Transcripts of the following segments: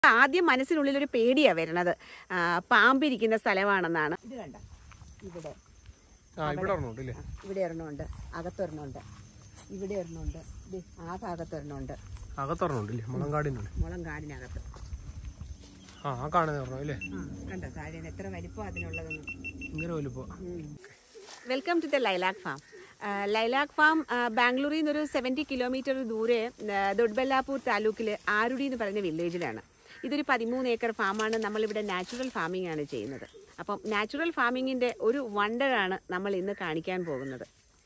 ആദ്യം മനസ്സിനുള്ളിൽ ഒരു പേടിയാ വരുന്നത് ആ, പാമ്പിരിക്കുന്ന സ്ഥലമാണെന്നാണ് ഇത് കണ്ട ഇവിടെ ആ ഇവിടെ ഒരെണ്ണമുണ്ട് ഇല്ലേ ഇവിടെ ഒരെണ്ണമുണ്ട് അകത്തൊരെണ്ണമുണ്ട് ഇവിടെ ഒരെണ്ണമുണ്ട് ദേ, ആ ഭാഗത്ത് ഒരെണ്ണമുണ്ട് അകത്തൊരെണ്ണമുണ്ട് ഇല്ലേ മുളങ്കാടിനുണ്ട് മുളം കാടിനകത്ത് ആ ആ കാണുന്ന ഒരെണ്ണം ഇല്ലേ ആ കണ്ടോ താഴെ എത്ര വലിപ്പം അതിനുള്ളതെന്ന് ഇങ്ങനെ വലുപ്പോ welcome to the lilac farm lilac farm ബാംഗ്ലൂരിൽ നിന്നൊരു സെവൻറ്റി കിലോമീറ്റർ ദൂരെ ആ, ദൊഡ്ബല്ലാപൂർ താലൂക്കിൽ ആരുടി എന്ന് പറയുന്ന വില്ലേജിലാണ് ഇതൊരു പതിമൂന്ന് ഏക്കർ ഫാമാണ് നമ്മളിവിടെ നാച്ചുറൽ ഫാമിംഗ് ആണ് ചെയ്യുന്നത് അപ്പം നാച്ചുറൽ ഫാമിങ്ങിൻ്റെ ഒരു വണ്ടറാണ് നമ്മൾ ഇന്ന് കാണിക്കാൻ പോകുന്നത്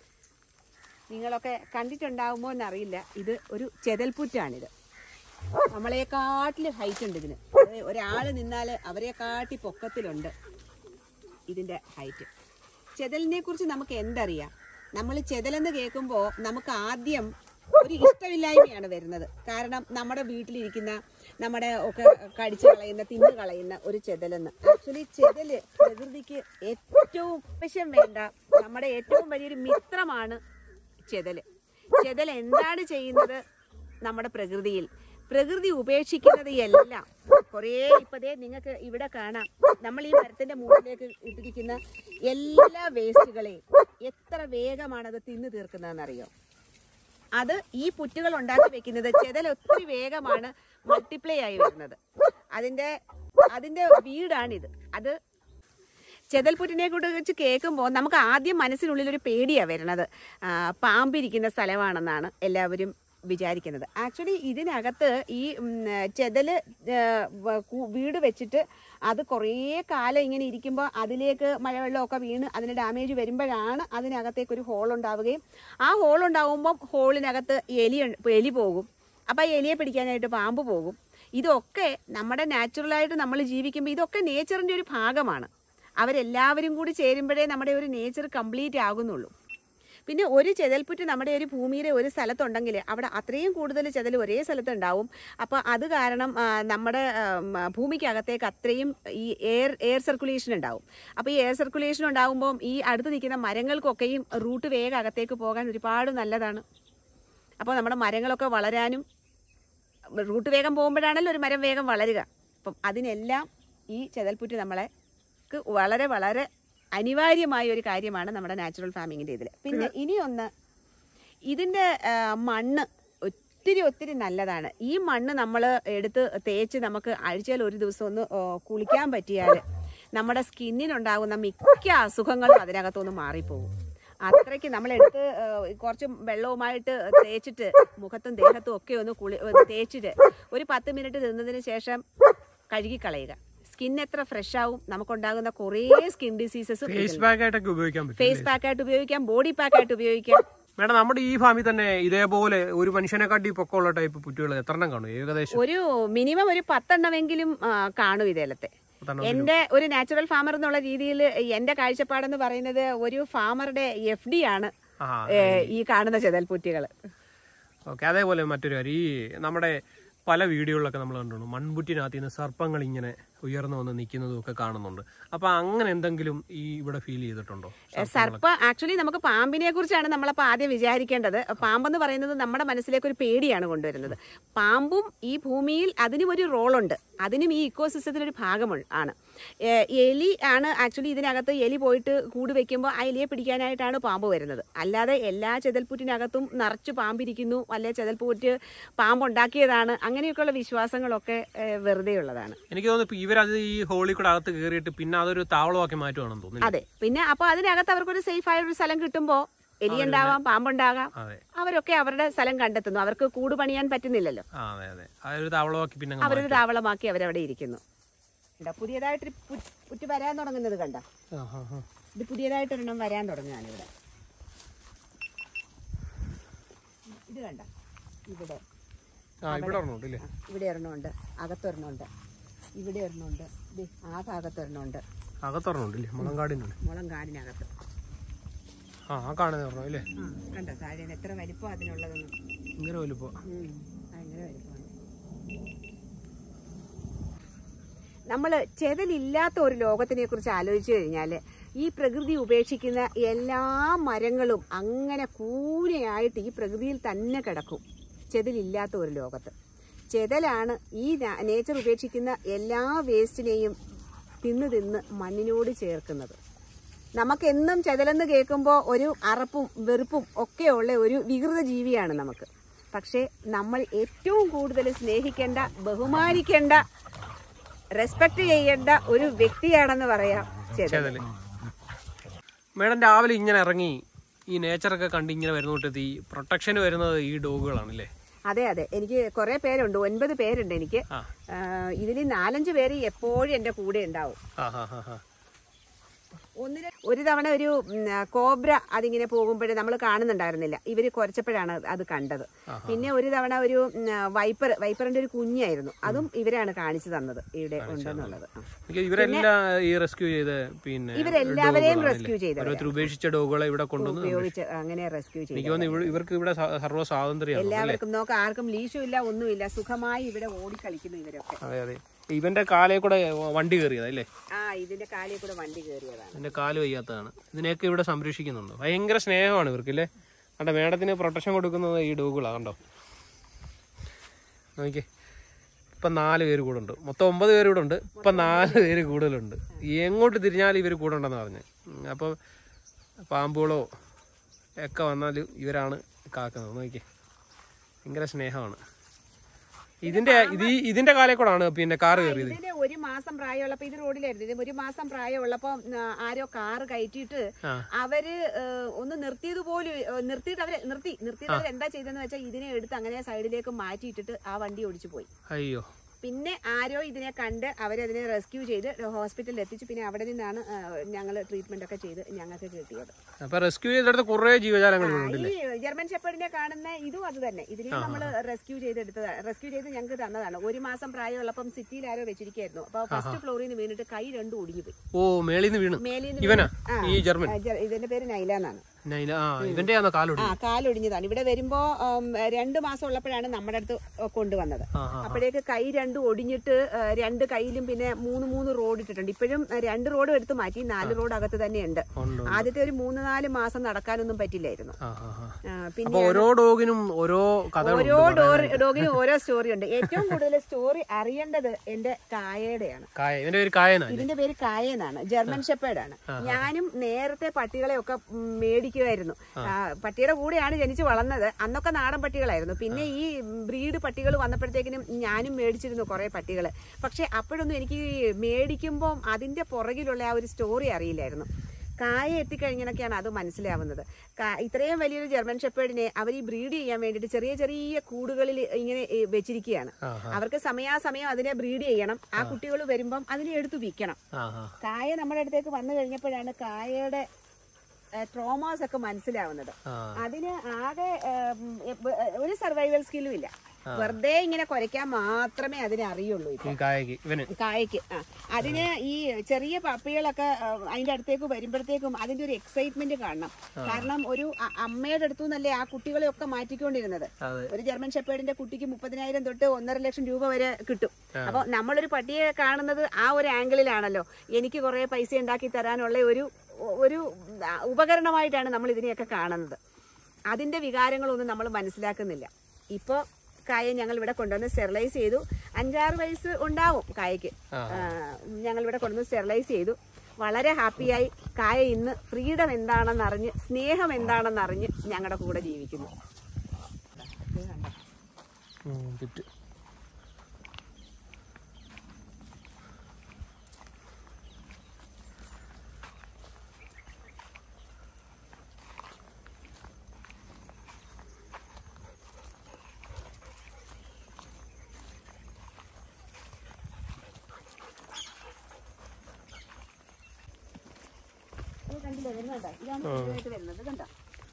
നിങ്ങളൊക്കെ കണ്ടിട്ടുണ്ടാവുമോ എന്നറിയില്ല ഇത് ഒരു ചെതൽപ്പുറ്റാണിത് നമ്മളെക്കാട്ടിൽ ഹൈറ്റ് ഉണ്ട് ഇതിന് ഒരാൾ നിന്നാൽ അവരെ കാട്ടി പൊക്കത്തിലുണ്ട് ഇതിന്റെ ഹൈറ്റ് ചെതലിനെ കുറിച്ച് നമുക്ക് എന്തറിയാം നമ്മൾ ചെതലെന്ന് കേൾക്കുമ്പോൾ നമുക്ക് ആദ്യം ഒരു ഇഷ്ടമില്ലായ്മയാണ് വരുന്നത് കാരണം നമ്മുടെ വീട്ടിലിരിക്കുന്ന നമ്മുടെ ഒക്കെ കടിച്ചു കളയുന്ന തിന്നു കളയുന്ന ഒരു ചെതലെന്ന് ആക്ച്വലി ചെതല് പ്രകൃതിക്ക് ഏറ്റവും ആവശ്യം വേണ്ട നമ്മുടെ ഏറ്റവും വലിയൊരു മിത്രമാണ് ചെതല് ചെതൽ എന്താണ് ചെയ്യുന്നത് നമ്മുടെ പ്രകൃതിയിൽ പ്രകൃതി ഉപേക്ഷിക്കുന്നത് എല്ലാം കുറേ ഇപ്പതേ നിങ്ങൾക്ക് ഇവിടെ കാണാം നമ്മൾ ഈ മരത്തിന്റെ മുകളിലേക്ക് ഇട്ടിരിക്കുന്ന എല്ലാ വേസ്റ്റുകളെയും എത്ര വേഗമാണ് അത് തിന്നു തീർക്കുന്നതെന്നറിയോ അത് ഈ പുറ്റുകൾ ഉണ്ടാക്കി വെക്കുന്നത് ചെതൽ ഒത്തിരി വേഗമാണ് മൾട്ടിപ്ലൈ ആയി വരുന്നത് അതിന്റെ അതിന്റെ വീടാണിത് അത് ചെതൽപുറ്റിനെ കുറിച്ച് കേൾക്കുമ്പോൾ നമുക്ക് ആദ്യം മനസ്സിനുള്ളിൽ ഒരു പേടിയാ വരുന്നത് ആ, പാമ്പിരിക്കുന്ന സ്ഥലമാണെന്നാണ് എല്ലാവരും വിചാരിക്കുന്നത് ആക്ച്വലി ഇതിനകത്ത് ഈ ഉം, ചെതല് ആ, വ- കു- വീട് വെച്ചിട്ട് അത് കുറേ കാലം ഇങ്ങനെ ഇരിക്കുമ്പോൾ അതിലേക്ക് മഴവെള്ളമൊക്കെ വീണ് അതിന് ഡാമേജ് വരുമ്പോഴാണ് അതിനകത്തേക്ക് ഒരു ഹോൾ ഉണ്ടാവുകയും ആ ഹോൾ ഉണ്ടാവുമ്പം ഹോളിനകത്ത് എലി ഉണ്ട്- എലി പോകും അപ്പം ആ എലിയെ പിടിക്കാനായിട്ട് പാമ്പ് പോകും ഇതൊക്കെ നമ്മുടെ നാച്ചുറലായിട്ട് നമ്മൾ ജീവിക്കുമ്പോൾ ഇതൊക്കെ നേച്ചറിൻ്റെ ഒരു ഭാഗമാണ് അവരെല്ലാവരും കൂടി ചേരുമ്പോഴേ നമ്മുടെ ഒരു നേച്ചർ കംപ്ലീറ്റ് ആകുന്നുള്ളൂ പിന്നെ ഒരു ചെതൽപ്പുറ്റ് നമ്മുടെ ഒരു ഭൂമിയിലെ ഒരു സ്ഥലത്തുണ്ടെങ്കിൽ അവിടെ അത്രയും കൂടുതൽ ചെതൽ ഒരേ സ്ഥലത്ത് ഉണ്ടാവും അപ്പോൾ അത് കാരണം ആ, നമ്മുടെ ആ, മ, ഭൂമിക്കകത്തേക്ക് അത്രയും ഈ എയർ എയർ സർക്കുലേഷൻ ഉണ്ടാവും അപ്പോൾ ഈ എയർ സർക്കുലേഷൻ ഉണ്ടാകുമ്പോൾ ഈ അടുത്ത് നിൽക്കുന്ന മരങ്ങൾക്കൊക്കെയും റൂട്ട് വേഗം അകത്തേക്ക് പോകാൻ ഒരുപാട് നല്ലതാണ് അപ്പോൾ നമ്മുടെ മരങ്ങളൊക്കെ വളരാനും റൂട്ട് വേഗം പോകുമ്പോഴാണല്ലോ ഒരു മരം വേഗം വളരുക അപ്പം അതിനെല്ലാം ഈ ചെതൽപ്പുറ്റ് നമ്മളെ ക്ക് വളരെ വളരെ അനിവാര്യമായ ഒരു കാര്യമാണ് നമ്മുടെ നാച്ചുറൽ ഫാമിങ്ങിൻ്റെ ഇതിൽ പിന്നെ ഇനിയൊന്ന് ഇതിൻ്റെ ആ, മണ്ണ് ഒത്തിരി ഒത്തിരി നല്ലതാണ് ഈ മണ്ണ് നമ്മൾ എടുത്ത് തേച്ച് നമുക്ക് ആഴ്ചയിൽ ഒരു ദിവസം ഒന്ന് ആ, കുളിക്കാൻ പറ്റിയാൽ നമ്മുടെ സ്കിന്നിനുണ്ടാകുന്ന മിക്ക അസുഖങ്ങളും അതിനകത്തൊന്ന് മാറിപ്പോകും അത്രയ്ക്ക് നമ്മളെടുത്ത് ആ, കുറച്ച് വെള്ളവുമായിട്ട് തേച്ചിട്ട് മുഖത്തും ദേഹത്തും ഒക്കെ ഒന്ന് കുളി തേച്ചിട്ട് ഒരു പത്ത് മിനിറ്റ് നിന്നതിന് ശേഷം കഴുകിക്കളയുക സ്കിൻ എത്ര ഫ്രഷ് ആവും നമുക്കുണ്ടാകുന്ന കുറേ സ്കിൻ ഡിസീസസ് ഫേസ് പാക്ക് ആയിട്ടൊക്കെ ഉപയോഗിക്കാൻ പറ്റും ഫേസ് പാക്കായിട്ട് ഉപയോഗിക്കാം ബോഡി പാക്കായിട്ട് ഉപയോഗിക്കാം മേഡം നമ്മുടെ ഈ ഫാമിൽ തന്നെ ഇതേപോലെ ഒരു മനുഷ്യനെക്കാട്ടി പൊക്കമുള്ള ടൈപ്പ് പുറ്റുകൾ എത്രണ്ണം കാണും ഏകദേശം ഒരു മിനിമം ഒരു പത്തെണ്ണമെങ്കിലും ആ, കാണും ഇതേലത്തെ പത്തെണ്ണം എന്റെ ഒരു നാച്ചുറൽ ഫാമർ എന്നുള്ള രീതിയിൽ എന്റെ കാഴ്ചപ്പാടെന്ന് പറയുന്നത് ഒരു ഫാമറുടെ എഫ് ഡി ആണ് ആ ഏ, ഈ കാണുന്ന ചെതൽപ്പുറ്റികൾ ഓക്കെ അതേപോലെ മറ്റൊരു കാര്യം ഈ നമ്മുടെ പല വീഡിയോകളിലൊക്കെ നമ്മൾ കണ്ടിട്ടുണ്ട് മൺപുറ്റിനകത്ത് നിന്ന് സർപ്പങ്ങൾ ഇങ്ങനെ ഉയർന്നു വന്ന് നിൽക്കുന്നതും ഒക്കെ കാണുന്നുണ്ട് അപ്പൊ അങ്ങനെ എന്തെങ്കിലും ഈ ഇവിടെ ഫീൽ ചെയ്തിട്ടുണ്ടോ സർപ്പ ആക്ച്വലി നമുക്ക് പാമ്പിനെ കുറിച്ചാണ് നമ്മളപ്പോൾ ആദ്യം വിചാരിക്കേണ്ടത് പാമ്പെന്ന് പറയുന്നത് നമ്മുടെ മനസ്സിലേക്ക് ഒരു പേടിയാണ് കൊണ്ടുവരുന്നത് പാമ്പും ഈ ഭൂമിയിൽ അതിനും ഒരു റോളുണ്ട് അതിനും ഈ ഇക്കോസിസ്റ്റത്തിൽ ഒരു ഭാഗമുണ്ട് ആണ് ഏ, എലി ആണ് ആക്ച്വലി ഇതിനകത്ത് എലി പോയിട്ട് കൂട് വെക്കുമ്പോൾ ആ എലിയെ പിടിക്കാനായിട്ടാണ് പാമ്പ് വരുന്നത് അല്ലാതെ എല്ലാ ചെതൽപ്പുറ്റിനകത്തും നിറച്ച് പാമ്പിരിക്കുന്നു അല്ലെ ചെതൽപ്പൂറ്റ് പാമ്പുണ്ടാക്കിയതാണ് അങ്ങനെയൊക്കെയുള്ള വിശ്വാസങ്ങളൊക്കെ ഏ, വെറുതെയുള്ളതാണ് എനിക്ക് തോന്നുന്നു ഇപ്പൊ ഇവരത് ഈ ഹോളി കൂടെ അകത്ത് കയറിയിട്ട് പിന്നെ അതൊരു താവളമാക്കി മാറ്റുവാണെന്ന് തോന്നുന്നു അതെ പിന്നെ അപ്പോൾ അതിനകത്ത് അവർക്കൊരു സേഫ് ആയ ഒരു സ്ഥലം കിട്ടുമ്പോൾ എലിയുണ്ടാവാം പാമ്പുണ്ടാകാം അതെ അവരൊക്കെ അവരുടെ സ്ഥലം കണ്ടെത്തുന്നു അവർക്ക് കൂട് പണിയാൻ പറ്റുന്നില്ലല്ലോ ആ അതെ അതെ അതൊരു താവളമാക്കി പിന്നെ അങ്ങ് അവരൊരു താവളമാക്കി അവരവിടെ ഇരിക്കുന്നു കണ്ടോ പുതിയതായിട്ടൊരു പു- പുറ്റ് വരാൻ തുടങ്ങുന്നത് കണ്ട മാറ്റി. ആ, ആ, ആ. ഇത് പുതിയതായിട്ടൊരെണ്ണം വരാൻ തുടങ്ങുകയാണ് ഇവിടെ ഇത് കണ്ട ഇവിടെ ആ ഇവിടെ ഒരെണ്ണമുണ്ട് ഇല്ലേ ആ, ഇവിടെ ഒരെണ്ണമുണ്ട് അകത്തൊരെണ്ണമുണ്ട് ഇവിടെ ഒരെണ്ണമുണ്ട് ദേ, ആ ഭാഗത്തൊരെണ്ണമുണ്ട് അകത്തൊരെണ്ണമുണ്ട് ഇല്ലേ മുളങ്കാടിനുണ്ട് മുളം കാടിനകത്ത് ആ ആ കാണുന്ന ഒരെണ്ണം ഇല്ലേ ആ കണ്ടോ താഴെ എത്ര വലിപ്പം അതിനുള്ളതെന്ന് ഇങ്ങനെ വലുപ്പോ ഉം, ഭയങ്കര വലിപ്പമാണ് നമ്മൾ ചെതലില്ലാത്ത ഒരു ലോകത്തിനെ കുറിച്ച് ആലോചിച്ചു കഴിഞ്ഞാൽ ഈ പ്രകൃതി ഉപേക്ഷിക്കുന്ന എല്ലാ മരങ്ങളും അങ്ങനെ കൂനയായിട്ട് ഈ പ്രകൃതിയിൽ തന്നെ കിടക്കും ചെതലില്ലാത്ത ഒരു ലോകത്ത് ചെതലാണ് ഈ നേച്ചർ ഉപേക്ഷിക്കുന്ന എല്ലാ വേസ്റ്റിനെയും തിന്ന് തിന്ന് മണ്ണിനോട് ചേർക്കുന്നത് നമുക്കെന്നും ചെതലെന്ന് കേൾക്കുമ്പോൾ ഒരു അറപ്പും വെറുപ്പും ഒക്കെയുള്ള ഒരു വികൃത ജീവിയാണ് നമുക്ക് പക്ഷേ നമ്മൾ ഏറ്റവും കൂടുതൽ സ്നേഹിക്കേണ്ട ബഹുമാനിക്കേണ്ട റെസ്പെക്ട് ചെയ്യേണ്ട ഒരു വ്യക്തിയാണെന്ന് പറയാം ചെതൽ ചെതല് മേഡം രാവിലെ ഇങ്ങനെ ഇറങ്ങി ഈ നേച്ചറൊക്കെ കണ്ട് ഇങ്ങനെ വരുന്നോട്ടത് ഈ പ്രൊട്ടക്ഷന് വരുന്നത് ഈ ഡോഗുകളാണല്ലേ അതെ അതെ എനിക്ക് കുറെ പേരുണ്ട് ഒൻപത് പേരുണ്ട് എനിക്ക് ആ ഇതിൽ നാലഞ്ച് പേര് എപ്പോഴും എൻ്റെ കൂടെ ഉണ്ടാവും ആ ഹാ ഹാ ഹാ ഒന്നിന് ഒരു തവണ ഒരു ഉം, ആ, കോബ്ര അതിങ്ങനെ പോകുമ്പോഴേ നമ്മൾ കാണുന്നുണ്ടായിരുന്നില്ല ഇവര് കുറച്ചപ്പോഴാണ് അത് കണ്ടത് പിന്നെ ഒരു തവണ ഒരു ഉം, ആ, വൈപ്പർ വൈപ്പറിന്റെ ഒരു കുഞ്ഞായിരുന്നു അതും ഇവരാണ് കാണിച്ചു തന്നത് ഇവിടെ ഉണ്ടെന്നുള്ളത് ആ. എനിക്ക് ഇവരെല്ലാം ഈ റെസ്ക്യൂ ചെയ്ത് പിന്നെ ഇവരെല്ലാവരെയും ഡോഗുകളാണല്ലേ? റെസ്ക്യൂ ചെയ്തവരാ. ഓരോരുത്തർ ഉപേക്ഷിച്ച ഡോഗുകളെ ഇവിടെ കൊണ്ടുവന്ന് ഉപയോഗിച്ച് അങ്ങനെ റെസ്ക്യൂ ചെയ്തു എനിക്ക് തോന്നുന്നു ഇവ- ഇവർക്ക് ഇവിടെ സ- സർവ്വ സ്വാതന്ത്ര്യമാണ് അല്ലേ എല്ലാവർക്കും നോക്കാം ആർക്കും ലീഷും ഇല്ല ഒന്നുമില്ല സുഖമായി ഇവിടെ ഓടിക്കളിക്കുന്നു ഇവരൊക്കെ അതെ അതെ ഇവന്റെ കാലേ കൂടെ വണ്ടി കയറിയതാ അല്ലേ ആ ഇതിന്റെ കാലിൽ കൂടെ വണ്ടി കയറിയതാണ് ഇതിന്റെ കാല് വയ്യാത്തതാണ് ഇതിനെയൊക്കെ ഇവിടെ സംരക്ഷിക്കുന്നുണ്ട് ഭയങ്കര സ്നേഹമാണ് ഇവർക്ക് അല്ലേ കണ്ടോ മേഡത്തിന് പ്രൊട്ടക്ഷൻ കൊടുക്കുന്നത് ഈ ഡോഗുകളാണ് കണ്ടോ നോക്കിയേ ഇപ്പം നാല് പേര് കൂടെ ഉണ്ട് മൊത്തം ഒമ്പത് പേര് കൂടെ ഉണ്ട് ഇപ്പം നാല് പേര് കൂടുതലുണ്ട് എങ്ങോട്ട് തിരിഞ്ഞാലും ഇവർ കൂടെ ഉണ്ടെന്ന് പറഞ്ഞു അപ്പോൾ പാമ്പുകളോ ഒക്കെ വന്നാൽ ഇവരാണ് കാക്കുന്നത് നോക്കിയേ ഭയങ്കര സ്നേഹമാണ് ഇതിന്റെ ഇത് ഈ- ഇതിന്റെ കാലേ കൂടാണ് പിന്നെ കാറ് കയറിയത് ഇതിന് ഒരു മാസം പ്രായമുള്ളപ്പോ ഇത് റോഡിലായിരുന്നു ഇത് ഒരു മാസം പ്രായമുള്ളപ്പോ ആ, ആരോ കാറ് കയറ്റിയിട്ട് ആ. അവര് ഏഹ്, ഒന്ന് നിർത്തിയത് പോലും ഏഹ്, നിർത്തിയിട്ട് അവര് നിർത്തി നിർത്തിയിട്ട് അവർ എന്താ ചെയ്തെന്ന് വെച്ചാൽ ഇതിനെ എടുത്ത് അങ്ങനെ സൈഡിലേക്ക് മാറ്റിയിട്ടിട്ട് ആ വണ്ടി ഓടിച്ചു പോയി അയ്യോ പിന്നെ ആരോ ഇതിനെ കണ്ട് അവരതിനെ റെസ്ക്യൂ ചെയ്ത് ഹോസ്പിറ്റലിൽ എത്തിച്ചു പിന്നെ അവിടെ നിന്നാണ് ഞങ്ങൾ ട്രീറ്റ്മെന്റ് ഒക്കെ ചെയ്ത് ഞങ്ങൾക്ക് കിട്ടിയത് അപ്പൊ റെസ്ക്യൂ ചെയ്തെടുത്ത കുറേ ജീവജാലങ്ങൾ ഇവിടെ ഉണ്ട് ഈ ജർമ്മൻ ഷെപ്പേഡിനെ കാണുന്ന ഇതും അത് തന്നെ ഇതിനെ നമ്മൾ റെസ്ക്യൂ ചെയ്തെടുത്തതാണ് റെസ്ക്യൂ ചെയ്ത് ഞങ്ങൾക്ക് തന്നതാണ് ഒരു മാസം പ്രായമുള്ളപ്പം സിറ്റിയിൽ ആരോ വെച്ചിരിക്കായിരുന്നു അപ്പൊ ഫസ്റ്റ് ഫ്ലോറിൽ നിന്ന് വീണിട്ട് കൈ രണ്ടും ഒടിഞ്ഞു പോയി ഓ മേളിന്ന് വീണ് മേലിൽ ഇവനാ ആ. ഈ ജർമ്മൻ ആ, ജ- ഇതിന്റെ പേര് നൈല എന്നാണ് നൈല ആ ഇവന്റെ ആണോ കാലോടി ആ കാലൊടിഞ്ഞതാണ് ഇവിടെ വരുമ്പോ ഉം, രണ്ട് മാസം ഉള്ളപ്പോഴാണ് നമ്മുടെ അടുത്ത് കൊണ്ടുവന്നത് ആ ആ അപ്പോഴേക്ക് കൈ രണ്ടും ഒടിഞ്ഞിട്ട് ആ, രണ്ട് കൈയിലും പിന്നെ മൂന്ന് മൂന്ന് റോഡ് ഇട്ടിട്ടുണ്ട് ഇപ്പോഴും ആ, രണ്ട് റോഡ് എടുത്ത് മാറ്റി നാല് റോഡ് അകത്ത് തന്നെയുണ്ട് ഉണ്ട് ആദ്യത്തെ ഒരു മൂന്ന് നാല് മാസം നടക്കാനൊന്നും പറ്റില്ലായിരുന്നു ആ ആ ആ. ആ, പിന്നെ അപ്പൊ ഓരോ ഡോഗിനും ഓരോ കഥകളുണ്ട് ഓരോ ഡോർ ഡോഗിനും ഓരോ സ്റ്റോറി ഉണ്ട് ഏറ്റവും കൂടുതൽ സ്റ്റോറി അറിയേണ്ടത് എന്റെ കായയുടെയാണ് കായ ഇവന്റെ പേര് കായനാ ഇതിന്റെ പേര് കായ എന്നാണ് ജർമ്മൻ ഷെപ്പേർഡാണ് ഞാനും നേരത്തെ പട്ടികളെ ഒക്കെ മേടിക്കുമായിരുന്നു ആ, പട്ടിയുടെ കൂടെയാണ് ജനിച്ച് വളർന്നത് അന്നൊക്കെ നാടൻ പട്ടികളായിരുന്നു പിന്നെ ഈ ബ്രീഡ് പട്ടികൾ വന്നപ്പോഴത്തേക്കിനും ഞാനും മേടിച്ചിരുന്നു കുറെ പട്ടികൾ പക്ഷെ അപ്പോഴൊന്നും എനിക്ക് മേടിക്കുമ്പോൾ അതിന്റെ പുറകിലുള്ള ആ ഒരു സ്റ്റോറി അറിയില്ലായിരുന്നു കായ എത്തിക്കഴിഞ്ഞൊക്കെയാണ് അത് മനസ്സിലാവുന്നത് കാ- ഇത്രയും വലിയൊരു ജർമ്മൻ ഷെപ്പേഡിനെ അവർ ഈ ബ്രീഡ് ചെയ്യാൻ വേണ്ടിയിട്ട് ചെറിയ ചെറിയ കൂടുകളിൽ ഇങ്ങനെ ഏ, വെച്ചിരിക്കുകയാണ് ആ അവർക്ക് സമയാസമയം അതിനെ ബ്രീഡ് ചെയ്യണം ആ കുട്ടികൾ വരുമ്പം അതിനെ എടുത്തു വിൽക്കണം ആ ആ കായ നമ്മുടെ അടുത്തേക്ക് വന്നു കഴിഞ്ഞപ്പോഴാണ് കായയുടെ ട്രോമാസ് ഒക്കെ മനസ്സിലാവുന്നത് ആ അതിന് ആകെ ഏം, എ- ഒരു സർവൈവൽ സ്കില്ലും ഇല്ല വെറുതെ ഇങ്ങനെ കുരയ്ക്കാൻ മാത്രമേ അതിനെ അറിയുള്ളൂ ഇപ്പൊ ഈ കായക്ക് ഇവന് കായക്ക് ആ അതിന് ഈ ചെറിയ പപ്പികളൊക്കെ ആ, അതിന്റെ അടുത്തേക്ക് വരുമ്പോഴത്തേക്കും അതിന്റെ ഒരു എക്സൈറ്റ്മെന്റ് കാണണം കാരണം ഒരു അ- അമ്മയുടെ അടുത്തു നിന്നല്ലേ ആ കുട്ടികളെയൊക്കെ മാറ്റിക്കൊണ്ടിരുന്നത് അതെ ഒരു ജർമ്മൻ ഷെപ്പേഡിന്റെ കുട്ടിക്ക് മുപ്പതിനായിരം തൊട്ട് ഒന്നര ലക്ഷം രൂപ വരെ കിട്ടും അപ്പൊ നമ്മളൊരു പട്ടിയെ കാണുന്നത് ആ ഒരു ആംഗിളിലാണല്ലോ എനിക്ക് കുറെ പൈസ ഉണ്ടാക്കി തരാനുള്ള ഒരു ഒരു ഉപകരണമായിട്ടാണ് നമ്മൾ ഇതിനെയൊക്കെ കാണുന്നത് അതിന്റെ വികാരങ്ങളൊന്നും നമ്മൾ മനസ്സിലാക്കുന്നില്ല ഇപ്പോൾ കായ ഞങ്ങൾ ഇവിടെ കൊണ്ടുവന്ന് സ്റ്റെറിലൈസ് ചെയ്തു അഞ്ചാറ് വയസ്സ് ഉണ്ടാവും കായക്ക് ഞങ്ങൾ ഇവിടെ കൊണ്ടുവന്ന് സ്റ്റെറിലൈസ് ചെയ്തു വളരെ ഹാപ്പിയായി കായ ഇന്ന് ഫ്രീഡം എന്താണെന്ന് അറിഞ്ഞ് സ്നേഹം എന്താണെന്ന് അറിഞ്ഞ് ഞങ്ങളുടെ കൂടെ ജീവിക്കുന്നു ഉം, ചുറ്റ്. ഇത് കണ്ടില്ലേ വരുന്നുണ്ടോ ഇതാണ് പുതിയതായിട്ട് വരുന്നത് കണ്ടോ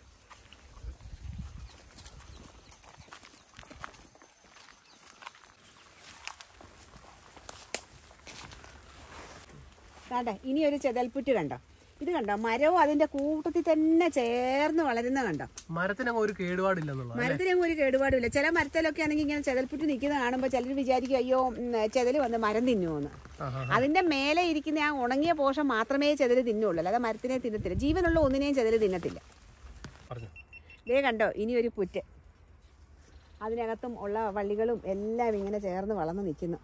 കണ്ടോ ഇനി ഒരു ചെതൽപ്പുറ്റ് കണ്ടോ ഇത് കണ്ടോ മരവും അതിന്റെ കൂട്ടത്തിൽ തന്നെ ചേർന്ന് വളരുന്ന കണ്ടോ മരത്തിനങ്ങ് ഒരു കേടുപാടില്ലെന്നുള്ള മരത്തിനൊന്നും ഒരു കേടുപാടുമില്ല ചില മരത്തിലൊക്കെ ആണെങ്കിൽ ഇങ്ങനെ ചെതൽപ്പുറ്റ് നിൽക്കുന്നത് കാണുമ്പോൾ ചിലർ വിചാരിക്കും അയ്യോ ഉം, ചെതല് വന്ന് മരം തിന്നുമെന്ന് ആഹാ. അതിന്റെ മേലെ ഇരിക്കുന്ന ആ ഉണങ്ങിയ പോഷം മാത്രമേ ചെതല് തിന്നുള്ളൂ അല്ലാതെ മരത്തിനെ തിന്നത്തില്ല ജീവനുള്ള ഒന്നിനെയും ചെതല് തിന്നത്തില്ല പറഞ്ഞു ദേ കണ്ടോ ഇനി ഒരു പുറ്റ് അതിനകത്തും ഉള്ള വള്ളികളും എല്ലാം ഇങ്ങനെ ചേർന്ന് വളർന്ന് നിൽക്കുന്നു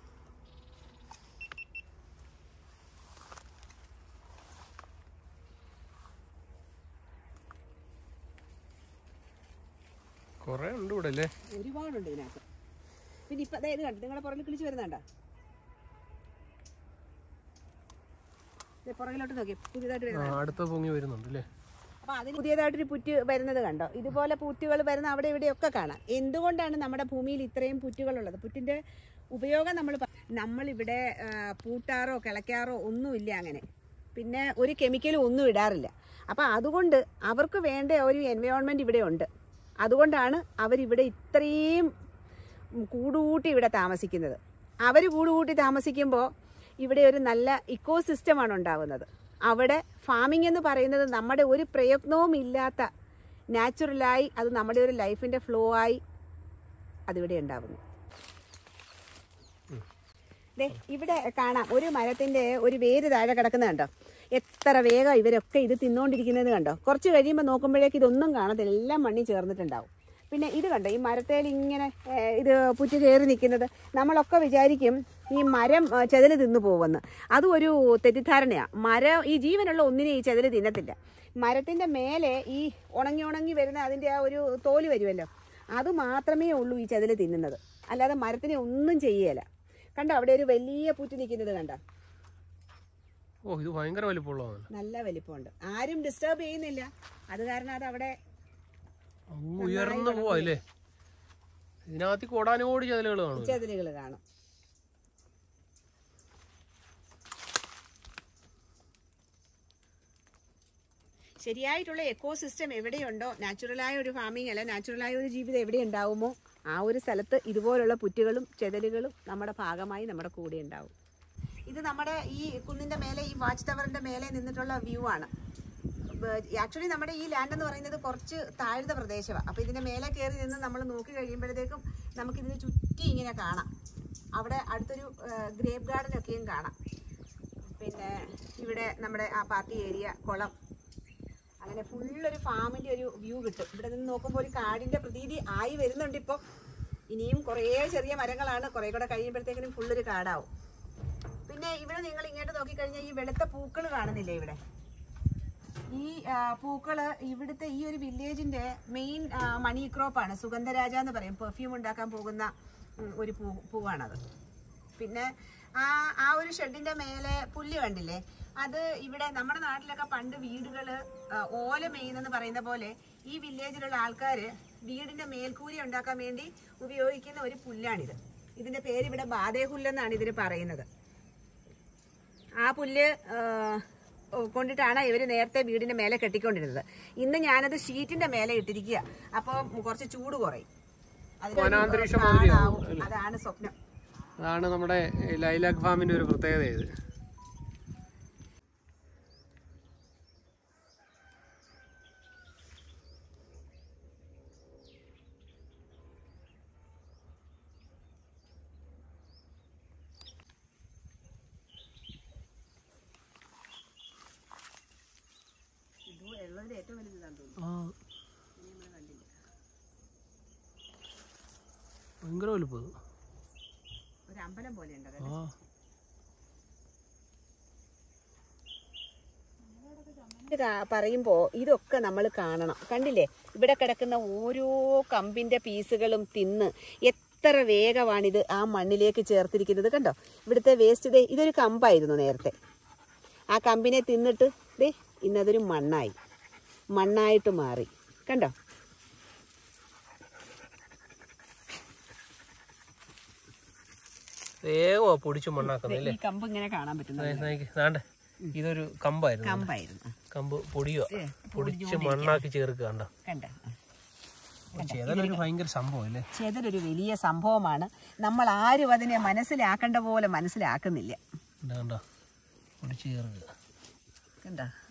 കുറേ ഉണ്ട് ഇവിടെ അല്ലേ ഒരുപാടുണ്ട് ഇതിനകത്ത് പിന്നെ ഇപ്പം അതായത് കണ്ടു നിങ്ങളുടെ പുറകിൽ കിളിച്ച് വരുന്നുണ്ടോ ദേ പുറകിലോട്ട് നോക്കി പുതിയതായിട്ട് ആ, വരുന്നത് അടുത്ത പൊങ്ങി വരുന്നുണ്ട് അല്ലേ അപ്പൊ അതിന് പുതിയതായിട്ടൊരു പുറ്റ് വരുന്നത് കണ്ടോ ഇതുപോലെ പുറ്റുകൾ വരുന്ന അവിടെ ഇവിടെയൊക്കെ കാണാം എന്തുകൊണ്ടാണ് നമ്മുടെ ഭൂമിയിൽ ഇത്രയും പുറ്റുകളുള്ളത് പുറ്റിന്റെ ഉപയോഗം നമ്മൾ നമ്മളിവിടെ ആ, പൂട്ടാറോ കിളയ്ക്കാറോ ഒന്നുമില്ല അങ്ങനെ പിന്നെ ഒരു കെമിക്കലും ഒന്നും ഇടാറില്ല അപ്പം അതുകൊണ്ട് അവർക്ക് വേണ്ട ഒരു എൻവയോൺമെൻറ്റ് ഇവിടെ ഉണ്ട് അതുകൊണ്ടാണ് അവരിവിടെ ഇത്രയും കൂടുകൂട്ടി ഇവിടെ താമസിക്കുന്നത് അവർ കൂടുകൂട്ടി താമസിക്കുമ്പോൾ ഇവിടെ ഒരു നല്ല ഇക്കോ സിസ്റ്റമാണ് ഉണ്ടാകുന്നത് അവിടെ ഫാമിംഗ് എന്ന് പറയുന്നത് നമ്മുടെ ഒരു പ്രയത്നവും ഇല്ലാത്ത നാച്ചുറലായി അത് നമ്മുടെ ഒരു ലൈഫിൻ്റെ ഫ്ലോ ആയി അതിവിടെ ഉണ്ടാകുന്നു ദേ ഇവിടെ കാണാം ഒരു മരത്തിന്റെ ഒരു വേര് താഴെ കിടക്കുന്നത് കണ്ടോ എത്ര വേഗം ഇവരൊക്കെ ഇത് തിന്നുകൊണ്ടിരിക്കുന്നത് കണ്ടോ കുറച്ച് കഴിയുമ്പോൾ നോക്കുമ്പോഴേക്ക് ഇതൊന്നും കാണത്തില്ല എല്ലാം മണ്ണി ചേർന്നിട്ടുണ്ടാവും പിന്നെ ഇത് കണ്ടോ ഈ മരത്തേൽ ഇങ്ങനെ ഏഹ്, ഇത് പുറ്റ് കയറി നിൽക്കുന്നത് നമ്മളൊക്കെ വിചാരിക്കും ഈ മരം ഏഹ്, ചെതല് തിന്നു പോകുമെന്ന് അതും ഒരു തെറ്റിദ്ധാരണയാണ് മരം ഈ ജീവനുള്ള ഒന്നിനെ ഈ ചെതല് തിന്നത്തില്ല മരത്തിന്റെ മേലെ ഈ ഉണങ്ങി ഉണങ്ങി വരുന്ന അതിന്റെ ആ ഒരു തോല് വരുമല്ലോ അത് മാത്രമേ ഉള്ളൂ ഈ ചെതല് തിന്നുന്നത് അല്ലാതെ മരത്തിനെ ഒന്നും ചെയ്യുകയില്ല കണ്ടോ അവിടെ ഒരു വലിയ പുറ്റ് നിൽക്കുന്നത് കണ്ടോ ഓ ഇത് ഭയങ്കര വലിപ്പമുള്ളതാണ് നല്ല വലിപ്പമുണ്ട് ആരും ഡിസ്റ്റർബ് ചെയ്യുന്നില്ല അത് കാരണം അത് അവിടെ അങ്ങ് ഉയർന്നു പോവാ അല്ലേ ഇതിനകത്ത് കോടാനോടി ചതിലുകൾ കാണും ചെതലുകൾ കാണും ശരിയായിട്ടുള്ള എക്കോ സിസ്റ്റം എവിടെയുണ്ടോ നാച്ചുറലായ ഒരു ഫാമിംഗ് അല്ല നാച്ചുറലായ ഒരു ജീവിതം എവിടെ ഉണ്ടാവുമോ ആ ഒരു സ്ഥലത്ത് ഇതുപോലുള്ള പുറ്റുകളും ചെതലുകളും നമ്മുടെ ഭാഗമായി നമ്മുടെ കൂടെ ഉണ്ടാവും ഇത് നമ്മുടെ ഈ കുന്നിന്റെ മേലെ ഈ വാച്ച് ടവറിന്റെ മേലെ നിന്നിട്ടുള്ള വ്യൂ ആണ് ആക്ച്വലി നമ്മുടെ ഈ ലാൻഡ് എന്ന് പറയുന്നത് കുറച്ച് താഴ്ന്ന പ്രദേശമാണ് അപ്പോൾ ഇതിന്റെ മേലെ കയറി നിന്ന് നമ്മൾ നോക്കി കഴിയുമ്പോഴത്തേക്കും നമുക്കിതിന് ചുറ്റി ഇങ്ങനെ കാണാം അവിടെ അടുത്തൊരു ഗ്രേപ്പ് ഗാർഡൻ ഒക്കെയും കാണാം പിന്നെ ഇവിടെ നമ്മുടെ ആ പാർട്ടി ഏരിയ കുളം അങ്ങനെ ഫുള്ളൊരു ഫാമിന്റെ ഒരു വ്യൂ കിട്ടും ഇവിടെ നിന്ന് നോക്കുമ്പോൾ ഒരു കാടിന്റെ പ്രതീതി ആയി വരുന്നുണ്ട് ഇപ്പോൾ ഇനിയും കുറേ ചെറിയ മരങ്ങളാണ് കുറേ കൂടെ കഴിയുമ്പോഴത്തേക്കിനും ഫുള്ളൊരു കാടാവും പിന്നെ ഇവിടെ നിങ്ങൾ ഇങ്ങോട്ട് നോക്കിക്കഴിഞ്ഞാൽ ഈ വെളുത്ത പൂക്കൾ കാണുന്നില്ലേ ഇവിടെ ഈ ആ, പൂക്കള് ഇവിടുത്തെ ഈ ഒരു വില്ലേജിന്റെ മെയിൻ മണി ക്രോപ്പാണ് സുഗന്ധരാജ എന്ന് പറയും പെർഫ്യൂം ഉണ്ടാക്കാൻ പോകുന്ന ഉം, ഒരു പൂ പൂവാണത് പിന്നെ ആ ആ ഒരു ഷെഡിന്റെ മേലെ പുല്ല് കണ്ടില്ലേ അത് ഇവിടെ നമ്മുടെ നാട്ടിലൊക്കെ പണ്ട് വീടുകള് ആ, ഓല മെയ്യുന്നെന്ന് പറയുന്ന പോലെ ഈ വില്ലേജിലുള്ള ആൾക്കാർ വീടിന്റെ മേൽക്കൂരി ഉണ്ടാക്കാൻ വേണ്ടി ഉപയോഗിക്കുന്ന ഒരു പുല്ലാണിത് ഇതിന്റെ പേര് ഇവിടെ ബാധേഹുല്ലെന്നാണ് ഇതിന് പറയുന്നത് ആ പുല്ല് ആ, കൊണ്ടിട്ടാണ് ഇവർ നേരത്തെ വീടിന്റെ മേലെ കെട്ടിക്കൊണ്ടിരുന്നത് ഇന്ന് ഞാനത് ഷീറ്റിന്റെ മേലെ ഇട്ടിരിക്കുക അപ്പോൾ കുറച്ച് ചൂട് കുറയും അതിനൊരു വനാന്തരീക്ഷം കാടാവും. അതാണ് സ്വപ്നം അതാണ് നമ്മുടെ ലൈലാക്ക് ഫാമിന്റെ ഒരു പ്രത്യേകത ഇത് ഇത് ഉള്ളതിൽ ഏറ്റവും വലുതാണെന്ന് തോന്നുന്നു ആ ഭയങ്കര വലുപ്പം ഇത്. ഒരു അമ്പലം പോലെ ഉണ്ട് അത് ആ ഇത് കാ- പറയുമ്പോ ഇതൊക്കെ നമ്മൾ കാണണം കണ്ടില്ലേ ഇവിടെ കിടക്കുന്ന ഓരോ കമ്പിന്റെ പീസുകളും തിന്ന് എത്ര വേഗമാണിത് ആ മണ്ണിലേക്ക് ചേർത്തിരിക്കുന്നത് കണ്ടോ ഇവിടുത്തെ വേസ്റ്റ് ദേ ഇതൊരു കമ്പായിരുന്നു നേരത്തെ ആ കമ്പിനെ തിന്നിട്ട് ദേ ഇന്നതൊരു മണ്ണായി മണ്ണായിട്ട് മാറി കണ്ടോ വേഗമാ പൊടിച്ചു മണ്ണാക്കുന്നല്ലേ ഈ കമ്പ് ഇങ്ങനെ കാണാൻ പറ്റുന്നത് വേണ്ട ഇതൊരു കമ്പായിരുന്നു കമ്പായിരുന്നു കമ്പ് പൊടിയോ ഏ, പൊടിച്ച് മണ്ണാക്കി ചേർക്കുക കണ്ടോ കണ്ട ചേതനൊരു ഭയങ്കര സംഭവം അല്ലേ ചെയ്തൊരു വലിയ സംഭവമാണ് നമ്മൾ ആരും അതിനെ മനസ്സിലാക്കേണ്ട പോലെ മനസ്സിലാക്കുന്നില്ല കണ്ടോ പൊടിച്ച് ചേർക്കുക കണ്ടോ